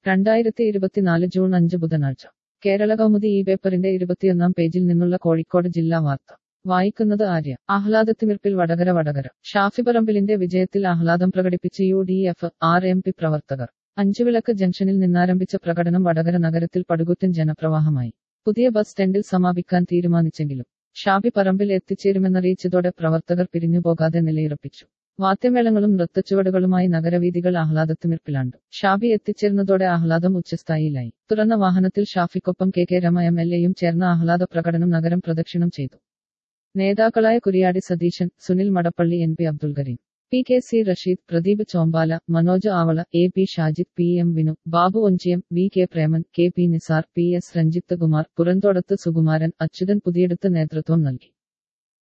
രണ്ടായിരത്തി ഇരുപത്തിനാല് ജൂൺ അഞ്ച് ബുധനാഴ്ച കേരള കൗമുദി ഈ പേപ്പറിന്റെ ഇരുപത്തിയൊന്നാം പേജിൽ നിന്നുള്ള കോഴിക്കോട് ജില്ലാ വാർത്ത വായിക്കുന്നത് ആര്യ ആഹ്ലാദത്തിമിർപ്പിൽ വടകര വടകര ഷാഫി പറമ്പിലിന്റെ വിജയത്തിൽ ആഹ്ലാദം പ്രകടിപ്പിച്ച് U D F R M P പ്രവർത്തകർ അഞ്ചുവിളക്ക് ജംഗ്ഷനിൽ നിന്നാരംഭിച്ച പ്രകടനം വടകര നഗരത്തിൽ പടുകുറ്റൻ ജനപ്രവാഹമായി പുതിയ ബസ് സ്റ്റാൻഡിൽ സമാപിക്കാൻ തീരുമാനിച്ചെങ്കിലും ഷാഫി പറമ്പിൽ എത്തിച്ചേരുമെന്നറിയിച്ചതോടെ പ്രവർത്തകർ പിരിഞ്ഞുപോകാതെ നിലയുറപ്പിച്ചു വാദ്യമേളങ്ങളും നൃത്തച്ചുവടുകളുമായി നഗരവീഥികൾ ആഹ്ലാദത്തിമിർപ്പിലാണ്ട് ഷാബി എത്തിച്ചേർന്നതോടെ ആഹ്ലാദം ഉച്ചസ്ഥായിയിലായി തുറന്ന വാഹനത്തിൽ ഷാഫിക്കൊപ്പം K K Rema M L എയും ചേർന്ന ആഹ്ലാദ പ്രകടനം നഗരം പ്രദക്ഷിണം ചെയ്തു നേതാക്കളായ Kuriyadi Satheesan Sunil Madappally N P Abdul Kareem P K C Rasheed Pradeep Chombala Manoj Avala A P Shajid P M Vinu Babu Onchiyam V K Preman K P Nisar P S Ranjith Kumar Purandodath Sukumaran Achuthan Puthiyeduth നേതൃത്വം നൽകി